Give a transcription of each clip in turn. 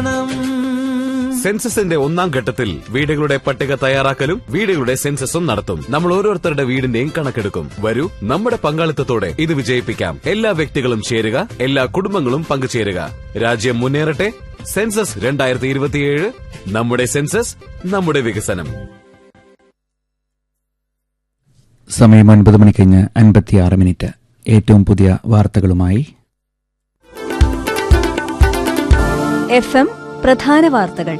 വികസനം സെൻസസിന്റെ ഒന്നാം ഘട്ടത്തിൽ വീടുകളുടെ പട്ടിക തയ്യാറാക്കലും വീടുകളുടെ സെൻസസും നടത്തും നമ്മൾ ഓരോരുത്തരുടെ വീടിന്റെയും കണക്കെടുക്കും വരൂ നമ്മുടെ പങ്കാളിത്തത്തോടെ ഇത് വിജയിപ്പിക്കാം എല്ലാ വ്യക്തികളും ചേരുക എല്ലാ കുടുംബങ്ങളും പങ്കുചേരുക രാജ്യം മുന്നേറട്ടെ സെൻസസ് രണ്ടായിരത്തി ഇരുപത്തിയേഴ് നമ്മുടെ സെൻസസ് നമ്മുടെ വികസനം സമയം ഒൻപത് മണി കഴിഞ്ഞ് അൻപത്തിയാറ് മിനിറ്റ് ഏറ്റവും പുതിയ വാർത്തകളുമായി എഫ് എം പ്രധാന വാർത്തകൾ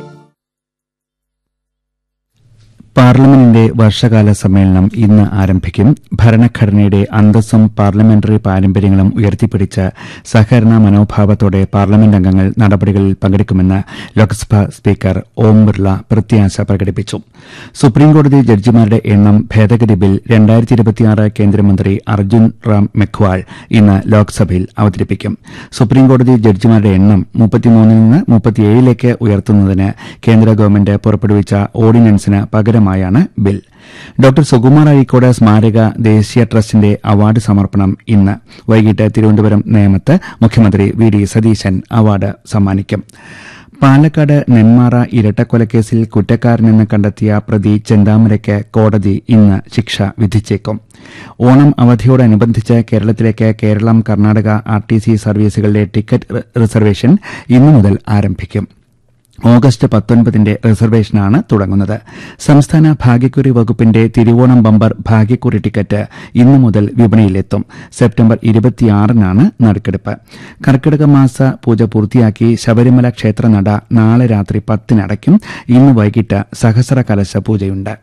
പാർലമെന്റിന്റെ വർഷകാല സമ്മേളനം ഇന്ന് ആരംഭിക്കും ഭരണഘടനയുടെ അന്തസ്സും പാർലമെന്ററി പാരമ്പര്യങ്ങളും ഉയർത്തിപ്പിടിച്ച സഹകരണ മനോഭാവത്തോടെ പാർലമെന്റ് അംഗങ്ങൾ നടപടികളിൽ പങ്കെടുക്കുമെന്ന് ലോക്സഭാ സ്പീക്കർ ഓം ബിർള പ്രത്യാശ പ്രകടിപ്പിച്ചു സുപ്രീംകോടതി ജഡ്ജിമാരുടെ എണ്ണം ഭേദഗതി ബിൽ രണ്ടായിരത്തി ഇരുപത്തിയാറ് കേന്ദ്രമന്ത്രി അർജുൻ റാം മെഖ്വാൾ ഇന്ന് ലോക്സഭയിൽ അവതരിപ്പിക്കും സുപ്രീംകോടതി ജഡ്ജിമാരുടെ എണ്ണം മുപ്പത്തിമൂന്നിൽ നിന്ന് മുപ്പത്തിയേഴിലേക്ക് ഉയർത്തുന്നതിന് കേന്ദ്ര ഗവൺമെന്റ് പുറപ്പെടുവിച്ച ഓർഡിനൻസിന് പകരമായാണ് ബിൽ ഡോക്ടർ സുകുമാർ അഴീക്കോട് സ്മാരക ദേശീയ ട്രസ്റ്റിന്റെ അവാർഡ് സമർപ്പണം ഇന്ന് വൈകിട്ട് തിരുവനന്തപുരം നേമത്ത് മുഖ്യമന്ത്രി വി ഡി സതീശൻ അവാർഡ് സമ്മാനിക്കും പാലക്കാട് നെന്മാറ ഇരട്ടക്കൊലക്കേസിൽ കുറ്റക്കാരനെന്ന് കണ്ടെത്തിയ പ്രതി ചെന്താമരയ്ക്ക് കോടതി ഇന്ന് ശിക്ഷ വിധിച്ചേക്കും ഓണം അവധിയോടനുബന്ധിച്ച് കേരളത്തിലേക്ക് Keralam Karnataka R T C സർവീസുകളുടെ ടിക്കറ്റ് റിസർവേഷൻ ഇന്നു മുതൽ ആരംഭിക്കും ഓഗസ്റ്റ് പത്തൊൻപതിന്റെ റിസർവേഷനാണ് തുടങ്ങുന്നത് സംസ്ഥാന ഭാഗ്യക്കുറി വകുപ്പിന്റെ തിരുവോണം ബമ്പർ ഭാഗ്യക്കുറി ടിക്കറ്റ് ഇന്നു മുതൽ വിപണിയിലെത്തും സെപ്റ്റംബർ ഇരുപത്തിയാറിനാണ് നറുക്കെടുപ്പ് കർക്കിടക മാസ പൂജ പൂർത്തിയാക്കി ശബരിമല ക്ഷേത്രനട നാളെ രാത്രി പത്തിനടയ്ക്കും ഇന്ന് വൈകിട്ട് സഹസ്ര കലശ പൂജയുണ്ട്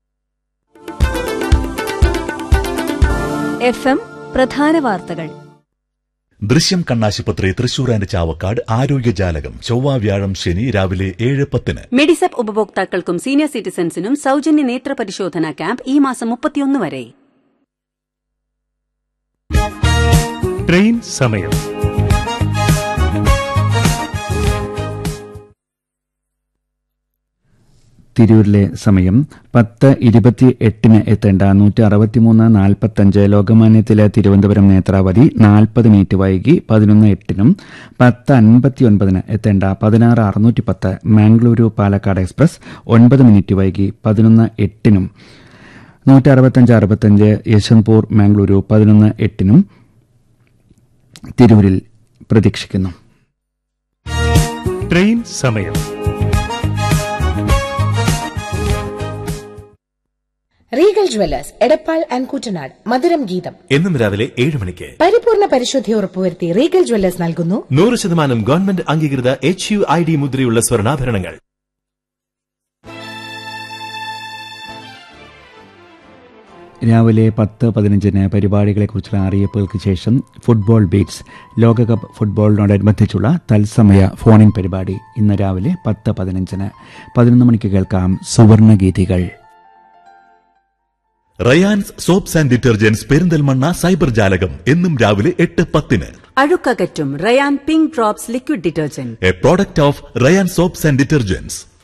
എഫ് എം പ്രധാന വാർത്തകൾ ദൃശ്യം കണ്ണാശുപത്രി തൃശൂർ ആൻഡ് ചാവക്കാട് ആരോഗ്യജാലകം ചൊവ്വ വ്യാഴം ശനി രാവിലെ ഏഴ് പത്തിന് മെഡിസെപ്പ് ഉപഭോക്താക്കൾക്കും സീനിയർ സിറ്റിസൺസിനും സൗജന്യ നേത്ര പരിശോധന ക്യാമ്പ് ഈ മാസം മുപ്പത്തിയൊന്ന് വരെ ട്രെയിൻ സമയം തിരൂരിലെ സമയം പത്ത് ഇരുപത്തി എട്ടിന് എത്തേണ്ട നൂറ്റി അറുപത്തിമൂന്ന് നാൽപ്പത്തഞ്ച് ലോകമാന്യത്തിലെ തിരുവനന്തപുരം നേത്രാവതി നാൽപ്പത് മിനിറ്റ് വൈകി പതിനൊന്ന് എട്ടിനും പത്ത് അൻപത്തിയൊൻപതിന് എത്തേണ്ട പതിനാറ് അറുന്നൂറ്റി പത്ത് മാംഗ്ലൂരു പാലക്കാട് എക്സ്പ്രസ് ഒൻപത് മിനിറ്റ് വൈകി പതിനൊന്ന് എട്ടിനും നൂറ്റി അറുപത്തഞ്ച് അറുപത്തഞ്ച് യശ്വന്ത്പൂർ മാംഗ്ലൂരു പതിനൊന്ന് എട്ടിനും തിരൂരിൽ പ്രതീക്ഷിക്കുന്നു ട്രെയിൻ സമയം Regal Jewellers Edappal and Kuttanad മധുരം ഗീതം എന്നും രാവിലെ ഏഴ് മണിക്ക് പരിപൂർണ പരിശുദ്ധി ഉറപ്പുവരുത്തി റീഗൽ ജ്വല്ലേഴ്സ് നൽകുന്നു നൂറ് ശതമാനം ഗവൺമെന്റ് അംഗീകൃത എച്ച് യു ഐ ഡി മുദ്രയുള്ള സ്വർണ്ണാഭരണങ്ങൾ രാവിലെ പത്ത് പതിനഞ്ചിന് പരിപാടികളെക്കുറിച്ചുള്ള അറിയിപ്പുകൾക്ക് ശേഷം ഫുട്ബോൾ ബീറ്റ്സ് ലോകകപ്പ് ഫുട്ബോളിനോടനുബന്ധിച്ചുള്ള തത്സമയ ഫോണിൻ പരിപാടി ഇന്ന് രാവിലെ പത്ത് പതിനഞ്ചിന് പതിനൊന്ന് മണിക്ക് കേൾക്കാം സുവർണഗീതികൾ Rayans soaps and detergents Perinthalmanna cyber ജാലകം എന്നും രാവിലെ എട്ട് പത്തിന് അഴുക്കകറ്റും Rayan pink drops liquid detergent a product of Rayan soaps and detergents